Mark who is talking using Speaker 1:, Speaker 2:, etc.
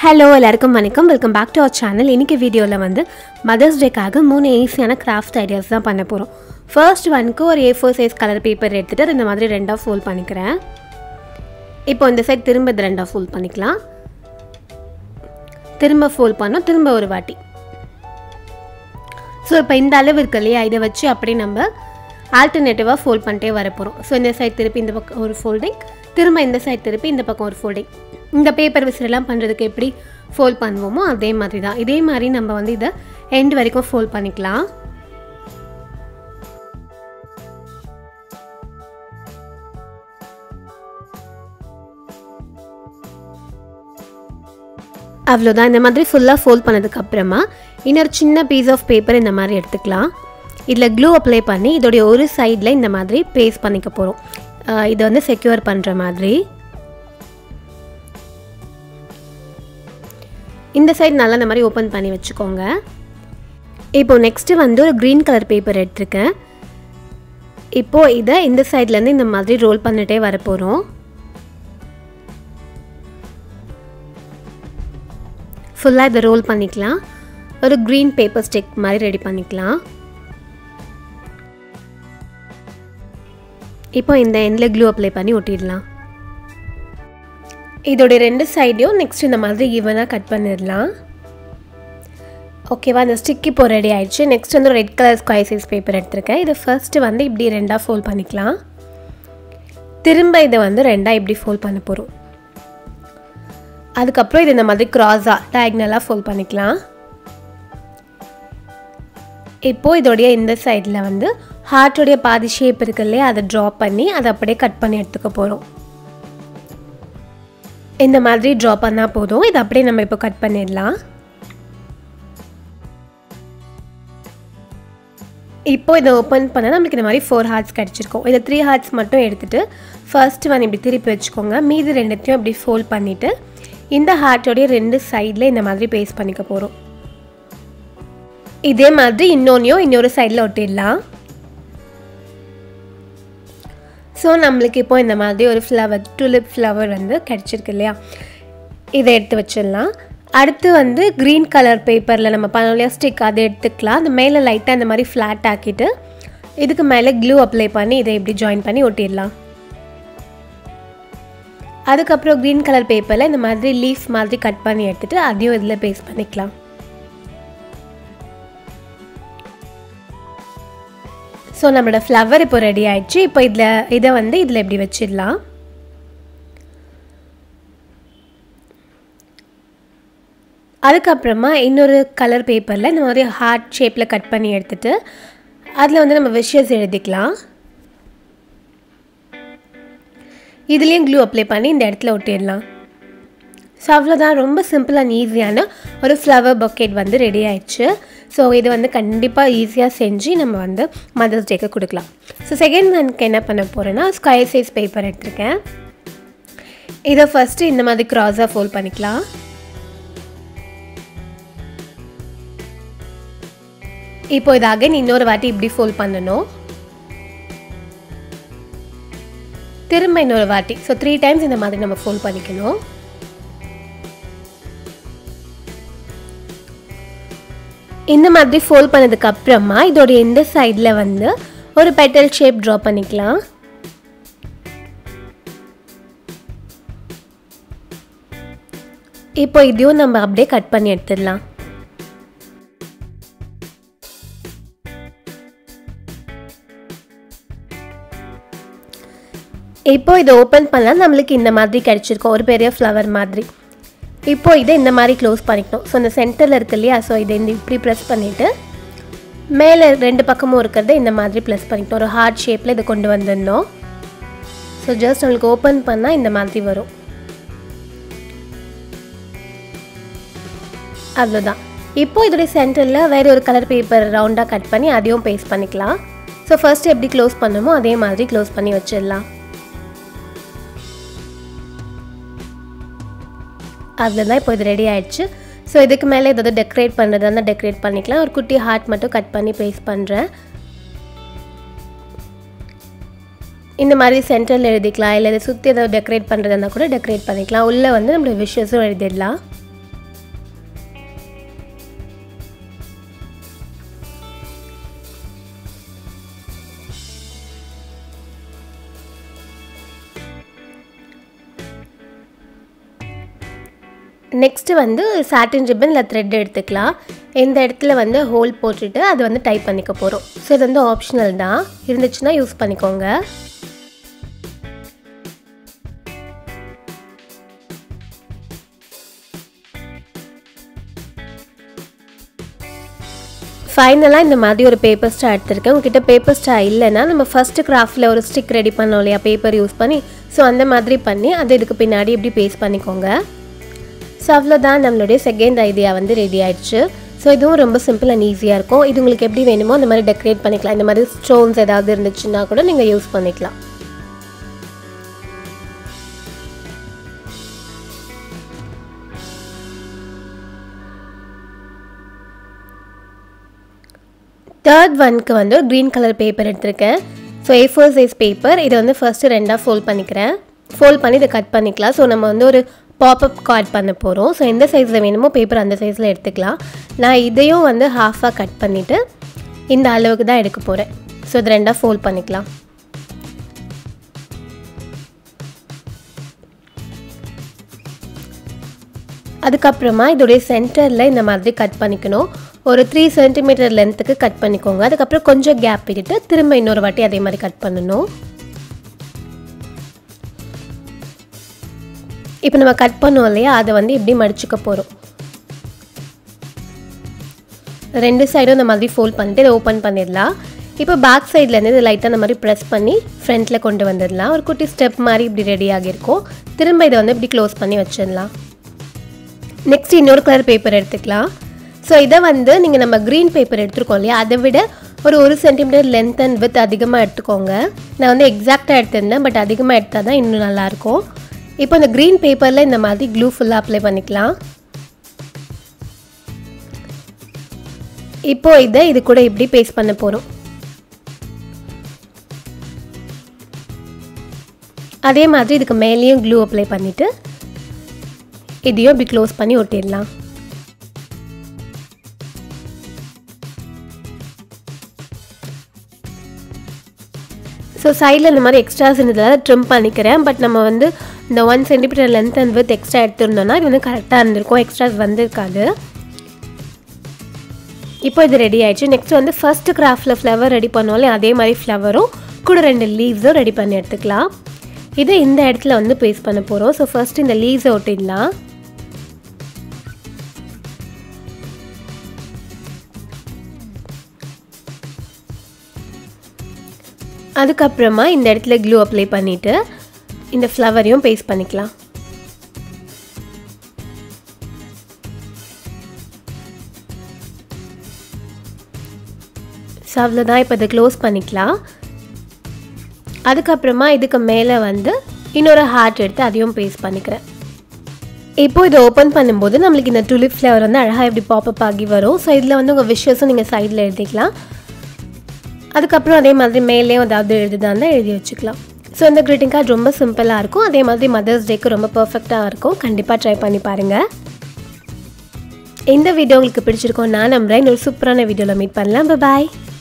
Speaker 1: hello எல்லாருக்கும் வணக்கம் welcome back to our channel இன்றைக்கி வீடியோவில் வந்து மதர்ஸ் டேக்காக மூணு ஈஸியான கிராஃப்ட் ஐடியாஸ் தான் பண்ண போகிறோம் ஃபர்ஸ்ட் ஒனுக்கு ஒரு A four size colour paper எடுத்துகிட்டு அதை இந்த மாதிரி ரெண்டாக ஃபோல்ட் பண்ணிக்கிறேன் இப்போ இந்த சைட் திரும்ப இது ரெண்டாக ஃபோல்ட் பண்ணிக்கலாம் திரும்ப ஃபோல்ட் பண்ணோம் திரும்ப ஒரு வாட்டி ஸோ இப்போ இந்த அளவு இருக்கு இல்லையா இதை வச்சு அப்படியே நம்ம ஆல்டர்னேட்டிவாக ஃபோல்ட் பண்ணிட்டே வர போகிறோம் ஸோ இந்த சைட் திருப்பி இந்த பக்கம் ஒரு ஃபோல்டிங் திரும்ப இந்த சைட் திருப்பி இந்த பக்கம் ஒரு ஃபோல்டிங் இந்த பேப்பர் விசிறெல்லாம் பண்ணுறதுக்கு எப்படி ஃபோல்ட் பண்ணுவோமோ அதே மாதிரி தான் இதே மாதிரி நம்ம வந்து இதை எண்ட் வரைக்கும் ஃபோல்ட் பண்ணிக்கலாம் அவ்வளோதான் இந்த மாதிரி ஃபுல்லாக ஃபோல்ட் பண்ணதுக்கப்புறமா இன்னொரு சின்ன பீஸ் ஆஃப் பேப்பர் இந்த மாதிரி எடுத்துக்கலாம் இதில் க்ளூ அப்ளை பண்ணி இதோடைய ஒரு சைடில் இந்த மாதிரி பேஸ்ட் பண்ணிக்க போகிறோம் இதை வந்து செக்யூர் பண்ணுற மாதிரி இந்த சைடு நல்லா இந்த மாதிரி ஓப்பன் பண்ணி வச்சுக்கோங்க இப்போ நெக்ஸ்ட்டு வந்து ஒரு க்ரீன் கலர் பேப்பர் எடுத்திருக்கேன் இப்போது இதை இந்த சைட்லேருந்து இந்த மாதிரி ரோல் பண்ணிட்டே வர போகிறோம் ஃபுல்லாக இதை ரோல் பண்ணிக்கலாம் ஒரு க்ரீன் பேப்பர் ஸ்டிக் மாதிரி ரெடி பண்ணிக்கலாம் இப்போ இந்த எண்டில் க்ளூ அப்ளை பண்ணி ஒட்டிடலாம் இதோடைய ரெண்டு சைடையும் நெக்ஸ்ட் இந்த மாதிரி ஈவனாக கட் பண்ணிடலாம் ஓகேவா இந்த ஸ்டிக் இப்போ ரெடி ஆயிடுச்சு நெக்ஸ்ட் வந்து ஒரு red colour square size paper எடுத்திருக்கேன் இது ஃபர்ஸ்ட்டு வந்து இப்படி ரெண்டாக ஃபோல்ட் பண்ணிக்கலாம் திரும்ப இதை வந்து ரெண்டாக இப்படி ஃபோல்ட் பண்ண போகிறோம் அதுக்கப்புறம் இது இந்த மாதிரி க்ராஸாக டயக்னலாக ஃபோல்ட் பண்ணிக்கலாம் இப்போது இதோடைய இந்த சைடில் வந்து ஹார்ட்டோடைய பாதி ஷேப் இருக்கு இல்லையா அதை ட்ரா பண்ணி அதை அப்படியே கட் பண்ணி எடுத்துக்க போகிறோம் இந்த மாதிரி ட்ரா பண்ணால் போதும் இதை அப்படியே நம்ம இப்போ கட் பண்ணிடலாம் இப்போ இதை ஓப்பன் பண்ணால் நம்மளுக்கு இந்த மாதிரி ஃபோர் ஹார்ட்ஸ் கிடச்சிருக்கும் இதை த்ரீ ஹார்ட்ஸ் மட்டும் எடுத்துகிட்டு ஃபர்ஸ்ட் ஒன் இப்படி திருப்பி வச்சுக்கோங்க மீதி ரெண்டுத்தையும் இப்படி ஃபோல்ட் பண்ணிவிட்டு இந்த ஹார்ட்டோடைய ரெண்டு சைடில் இந்த மாதிரி பேஸ்ட் பண்ணிக்க போகிறோம் இதே மாதிரி இன்னொன்றையும் இன்னொரு சைடில் ஒட்டிடலாம் ஸோ நம்மளுக்கு இப்போ இந்த மாதிரி ஒரு ஃப்ளவர் டுலிப் ஃப்ளவர் வந்து கிடச்சிருக்கு இல்லையா இதை எடுத்து வச்சிடலாம் அடுத்து வந்து க்ரீன் கலர் பேப்பரில் நம்ம பண்ணலையா ஸ்டிக் அதை எடுத்துக்கலாம் அந்த மேலே லைட்டாக இந்த மாதிரி ஃப்ளாட் ஆக்கிட்டு இதுக்கு மேலே க்ளூ அப்ளை பண்ணி இதை இப்படி ஜாயின் பண்ணி ஒட்டிடலாம் அதுக்கப்புறம் க்ரீன் கலர் பேப்பரில் இந்த மாதிரி லீஃப் மாதிரி கட் பண்ணி எடுத்துகிட்டு அதையும் இதில் பேஸ்ட் பண்ணிக்கலாம் ஸோ நம்மளோட ஃப்ளவர் இப்போ ரெடி ஆயிடுச்சு இப்போ இதில் இதை வந்து இதில் எப்படி வச்சிடலாம் அதுக்கப்புறமா இன்னொரு கலர் பேப்பரில் இந்த மாதிரி ஹார்ட் ஷேப்பில் கட் பண்ணி எடுத்துகிட்டு அதில் வந்து நம்ம விஷஸ் எழுதிக்கலாம் இதுலேயும் க்ளூ அப்ளை பண்ணி இந்த இடத்துல ஒட்டிடலாம் ஸோ அவ்வளோதான் ரொம்ப சிம்பிள் அண்ட் ஈஸியான ஒரு ஃப்ளவர் பக்கெட் வந்து ரெடி ஆயிடுச்சு ஸோ இது வந்து கண்டிப்பாக ஈஸியாக செஞ்சு நம்ம வந்து மதர்ஸ் டேக்கு கொடுக்கலாம் ஸோ செகண்ட் ஒனுக்கு என்ன பண்ண போகிறேன்னா ஸ்கொயர் சைஸ் பேப்பர் எடுத்திருக்கேன் இதை ஃபஸ்ட்டு இந்த மாதிரி க்ராஸாக ஃபோல்ட் பண்ணிக்கலாம் இப்போ இது அகைன் இன்னொரு வாட்டி இப்படி ஃபோல்ட் பண்ணணும் திரும்ப இன்னொரு வாட்டி ஸோ த்ரீ டைம்ஸ் இந்த மாதிரி நம்ம ஃபோல்ட் பண்ணிக்கணும் இந்த மாதிரி ஃபோல்ட் பண்ணதுக்கு அப்புறமா இதோட இந்த சைடில் வந்து ஒரு பெட்டல் ஷேப் ட்ரா பண்ணிக்கலாம் இப்போ இதையும் நம்ம அப்படியே கட் பண்ணி எடுத்துடலாம் இப்போ இதை ஓப்பன் பண்ணால் நம்மளுக்கு இந்த மாதிரி கிடச்சிருக்கும் ஒரு பெரிய ஃப்ளவர் மாதிரி இப்போ இதை இந்த மாதிரி க்ளோஸ் பண்ணிக்கணும் ஸோ இந்த சென்டரில் இருக்கு இல்லையா ஸோ இதை இந்த இப்படி ப்ரெஸ் பண்ணிவிட்டு மேலே ரெண்டு பக்கமும் இருக்கிறத இந்த மாதிரி ப்ளஸ் பண்ணிக்கணும் ஒரு ஹார்ட் ஷேப்பில் இதை கொண்டு வந்துடணும் ஸோ ஜஸ்ட் நம்மளுக்கு ஓப்பன் பண்ணால் இந்த மாதிரி வரும் அவ்வளோதான் இப்போ இதோடைய சென்டரில் வேறு ஒரு கலர் பேப்பர் ரவுண்டாக கட் பண்ணி அதையும் பேஸ்ட் பண்ணிக்கலாம் ஸோ ஃபர்ஸ்ட் எப்படி க்ளோஸ் பண்ணமோ அதே மாதிரி க்ளோஸ் பண்ணி வச்சிடலாம் அவ்வளோதான் இப்போ இது ரெடி ஆயிடுச்சு ஸோ இதுக்கு மேலே ஏதாவது டெக்கரேட் பண்ணுறது வந்து டெக்கரேட் பண்ணிக்கலாம் ஒரு குட்டி ஹார்ட் மட்டும் கட் பண்ணி பேஸ்ட் பண்ணுறேன் இந்த மாதிரி சென்டரில் எழுதிக்கலாம் இல்லை இதை சுற்றி ஏதாவது டெக்கரேட் பண்ணுறதா இருந்தால் கூட டெக்கரேட் பண்ணிக்கலாம் உள்ளே வந்து நம்மளோட விஷஸும் எழுதிடலாம் நெக்ஸ்ட்டு வந்து சாட்டின் ரிப்பன் இல்லை த்ரெட் எடுத்துக்கலாம் இந்த இடத்துல வந்து ஹோல் போட்டுட்டு அது வந்து டைப் பண்ணிக்க போகிறோம் ஸோ இது வந்து ஆப்ஷனல் தான் இருந்துச்சுன்னா யூஸ் பண்ணிக்கோங்க ஃபைனலாக இந்த மாதிரி ஒரு பேப்பர் ஸ்டா எடுத்திருக்கேன் உங்ககிட்ட பேப்பர் ஸ்டா இல்லைன்னா நம்ம ஃபஸ்ட்டு கிராஃப்டில் ஒரு ஸ்டிக் ரெடி பண்ணோம் இல்லையா பேப்பர் யூஸ் பண்ணி ஸோ அந்த மாதிரி பண்ணி அது இதுக்கு பின்னாடி இப்படி பேஸ்ட் பண்ணிக்கோங்க ஸோ அவ்வளோதான் நம்மளுடைய செகண்ட் ஐடியா வந்து ரெடி ஆயிடுச்சு ஸோ இதுவும் ரொம்ப சிம்பிள் அண்ட் ஈஸியாக இருக்கும் இது உங்களுக்கு எப்படி வேணுமோ அந்த மாதிரி டெக்கரேட் பண்ணிக்கலாம் இந்த மாதிரி ஸ்டோன்ஸ் ஏதாவது இருந்துச்சுன்னா கூட நீங்கள் யூஸ் பண்ணிக்கலாம் தேர்ட் ஒன்க்கு வந்து ஒரு க்ரீன் கலர் பேப்பர் எடுத்திருக்கேன் so A four size paper இதை வந்து ஃபஸ்ட்டு ரெண்டாக ஃபோல்ட் பண்ணிக்கிறேன் ஃபோல்ட் பண்ணி இதை கட் பண்ணிக்கலாம் ஸோ நம்ம வந்து ஒரு பாப்அப் கார்ட் பண்ண போகிறோம் ஸோ எந்த சைஸில் வேணுமோ பேப்பர் அந்த சைஸில் எடுத்துக்கலாம் நான் இதையும் வந்து ஹாஃபாக கட் பண்ணிவிட்டு இந்த அளவுக்கு தான் எடுக்க போகிறேன் ஸோ இது ரெண்டாக ஃபோல்ட் பண்ணிக்கலாம் அதுக்கப்புறமா இதோடைய சென்டரில் இந்த மாதிரி கட் பண்ணிக்கணும் ஒரு த்ரீ சென்டிமீட்டர் லென்த்துக்கு கட் பண்ணிக்கோங்க அதுக்கப்புறம் கொஞ்சம் கேப் விட்டுட்டு திரும்ப இன்னொரு வாட்டி அதே மாதிரி கட் பண்ணணும் இப்போ நம்ம கட் பண்ணோம் இல்லையா அதை வந்து இப்படி மடிச்சுக்க போகிறோம் ரெண்டு சைடும் இந்த மாதிரி ஃபோல்ட் பண்ணிட்டு இதை ஓப்பன் பண்ணிடலாம் இப்போ பேக் சைட்லேருந்து இது லைட்டாக இந்த மாதிரி ப்ரெஸ் பண்ணி ஃப்ரண்ட்டில் கொண்டு வந்துடலாம் ஒரு குட்டி ஸ்டெப் மாதிரி இப்படி ரெடி ஆகியிருக்கும் திரும்ப இதை வந்து இப்படி க்ளோஸ் பண்ணி வச்சிடலாம் நெக்ஸ்ட் இன்னொரு கலர் பேப்பர் எடுத்துக்கலாம் ஸோ இதை வந்து நீங்கள் நம்ம க்ரீன் பேப்பர் எடுத்துருக்கோம் இல்லையா அதை விட ஒரு ஒரு சென்டிமீட்டர் லென்த் அண்ட் வித் அதிகமாக எடுத்துக்கோங்க நான் வந்து எக்ஸாக்டாக எடுத்திருந்தேன் பட் அதிகமாக எடுத்தால் தான் இன்னும் நல்லாயிருக்கும் இப்போ இந்த க்ரீன் பேப்பரில் இந்த மாதிரி க்ளூ ஃபுல்லாக அப்ளை பண்ணிக்கலாம் இப்போ இதை இது கூட இப்படி பேஸ்ட் பண்ண போகிறோம் அதே மாதிரி இதுக்கு மேலேயும் க்ளூ அப்ளை பண்ணிவிட்டு இதையும் இப்படி க்ளோஸ் பண்ணி ஒட்டிடலாம் ஸோ சைடில் இந்த மாதிரி எக்ஸ்ட்ராஸ் இருந்ததால் ட்ரிம் பண்ணிக்கிறேன் பட் நம்ம வந்து இந்த one centimetre length and with extra எடுத்திருந்தோம்னா இது வந்து கரெக்டாக இருந்திருக்கும் எக்ஸ்ட்ராஸ் வந்திருக்காது இப்போ இது ரெடி ஆயிடுச்சு நெக்ஸ்ட் வந்து ஃபர்ஸ்ட் கிராஃப்டில் ஃப்ளவர் ரெடி பண்ணோம்ல அதே மாதிரி ஃப்ளவரும் கூட ரெண்டு லீவ்ஸும் ரெடி பண்ணி எடுத்துக்கலாம் இதை இந்த இடத்துல வந்து பேஸ்ட் பண்ண போகிறோம் ஸோ ஃபர்ஸ்ட் இந்த லீவ்ஸை ஒட்டிடலாம் அதுக்கப்புறமா இந்த இடத்துல க்ளூ அப்ளை பண்ணிவிட்டு இந்த ஃப்ளவரையும் பேஸ்ட் பண்ணிக்கலாம் ஸோ அவ்வளோதான் இப்போ இதை க்ளோஸ் பண்ணிக்கலாம் அதுக்கப்புறமா இதுக்கு மேலே வந்து இன்னொரு ஹார்ட் எடுத்து அதையும் பேஸ்ட் பண்ணிக்கிறேன் இப்போ இதை ஓப்பன் பண்ணும்போது நம்மளுக்கு இந்த டுலிப் ஃப்ளவர் வந்து அழகாக இப்படி பாப்பப் ஆகி வரும் ஸோ இதில் வந்து உங்கள் விஷஸும் நீங்கள் சைடில் எழுதிக்கலாம் அதுக்கப்புறம் அதே மாதிரி மேலேயும் ஏதாவது எழுதுதா இருந்தால் எழுதி வச்சுக்கலாம் ஸோ இந்த க்ரீட்டிங் கார்டு ரொம்ப சிம்பிளாக இருக்கும் அதே மாதிரி மதர்ஸ் டேக்கு ரொம்ப பர்ஃபெக்டாக இருக்கும் கண்டிப்பாக ட்ரை பண்ணி பாருங்கள் இந்த வீடியோ உங்களுக்கு பிடிச்சிருக்கோம் நான் நம்புகிறேன் இன்னொரு சூப்பரான வீடியோவில் மீட் பண்ணலாம் பாய்